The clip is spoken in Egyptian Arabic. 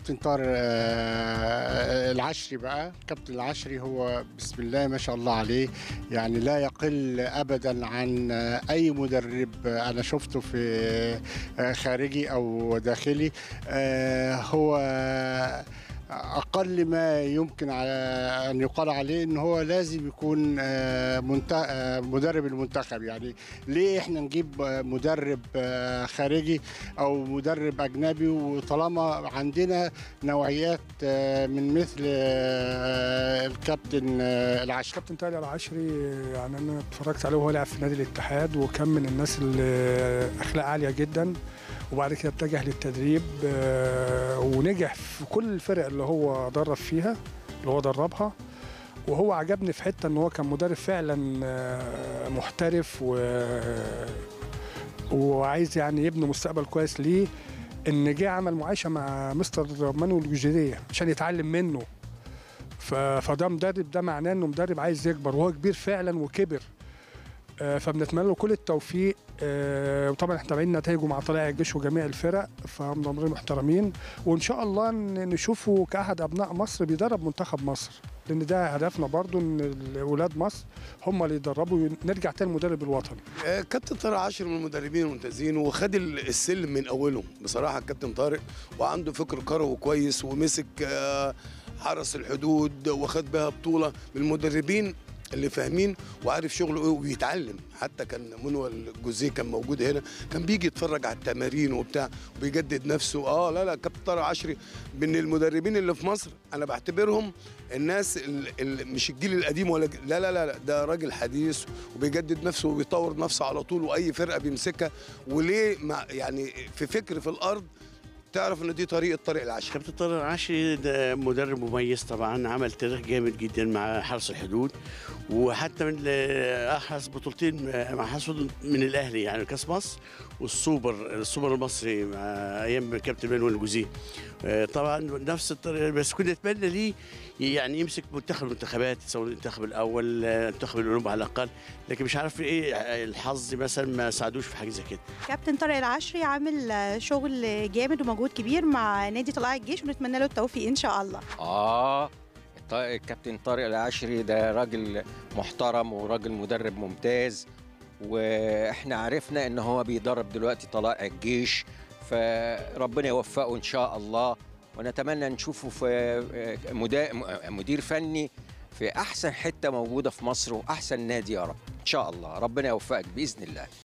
كابتن طارق آه، العشري بقى كابتن العشري هو بسم الله ما شاء الله عليه يعني لا يقل ابدا عن آه، اي مدرب آه، انا شفته في آه، خارجي او داخلي آه، هو اقل ما يمكن على ان يقال عليه ان هو لازم يكون آه، منت- آه، مدرب المنتخب يعني ليه احنا نجيب آه، مدرب آه، خارجي او مدرب اجنبي وطالما عندنا نوعيات آه، من مثل آه، الكابتن آه، العشري كابتن طارق العشري يعني انا اتفرجت عليه وهو لعب في نادي الاتحاد وكان من الناس اللي اخلاق عاليه جدا وبعد كده اتجه للتدريب آه، ونجح في كل الفرق اللي هو درب فيها اللي هو دربها وهو عجبني في حته ان هو كان مدرب فعلا آه، محترف و وعايز يعني يبني مستقبل كويس ليه ان جه عمل معايشه مع مستر مانويل جوزيه عشان يتعلم منه ف- فده مدرب ده معناه انه مدرب عايز يكبر وهو كبير فعلا وكبر آه، فبنتمنى له كل التوفيق آه، وطبعا احنا تابعين نتائجه مع طلائع الجيش وجميع الفرق فهم ضمرين محترمين وان شاء الله ن- نشوفه كاحد ابناء مصر بيدرب منتخب مصر لان ده هدفنا برضو ان اولاد مصر هم اللي يدربوا نرجع تاني المدرب الوطني آه، كابتن طارق عاشر من المدربين الممتازين وخد ال- السلم من اولهم بصراحه الكابتن طارق وعنده فكر كروي كويس ومسك آه، حرس الحدود وخد بها بطوله من المدربين اللي فاهمين وعارف شغله ايه وبيتعلم حتى كان منوال جوزيه كان موجود هنا كان بيجي يتفرج على التمارين وبتاع وبيجدد نفسه اه لا لا كابتن طارق عشري من المدربين اللي في مصر انا بعتبرهم الناس اللي مش الجيل القديم ولا ج- لا لا لا لا، ده راجل حديث وبيجدد نفسه وبيطور نفسه على طول واي فرقه بيمسكها وليه مع يعني في فكر في الارض تعرف ان دي طريقه طارق العشري كابتن طارق العشري ده مدرب مميز طبعا عمل تاريخ جامد جدا مع حرس الحدود وحتى من اللي احرز بطولتين مع حرس الحدود من الاهلي يعني كاس مصر والسوبر السوبر المصري مع ايام كابتن مانويل جوزيه آه، طبعا نفس الطريقه بس كنا نتمنى ليه يعني يمسك منتخب المنتخبات سواء المنتخب الاول آه، المنتخب الاولمبي على الاقل لكن مش عارف ايه الحظ مثلا ما ساعدوش في حاجه زي كده كابتن طارق العشري عامل آه، شغل جامد ومجهود كبير مع نادي طلائع الجيش ونتمنى له التوفيق ان شاء الله اه الط- الكابتن طارق العشري ده راجل محترم وراجل مدرب ممتاز واحنا عرفنا ان هو بيدرب دلوقتي طلائع الجيش فربنا يوفقه ان شاء الله ونتمنى نشوفه في آه، مدا- م- مدير فني في احسن حته موجوده في مصر واحسن نادي يا رب ان شاء الله ربنا يوفقك باذن الله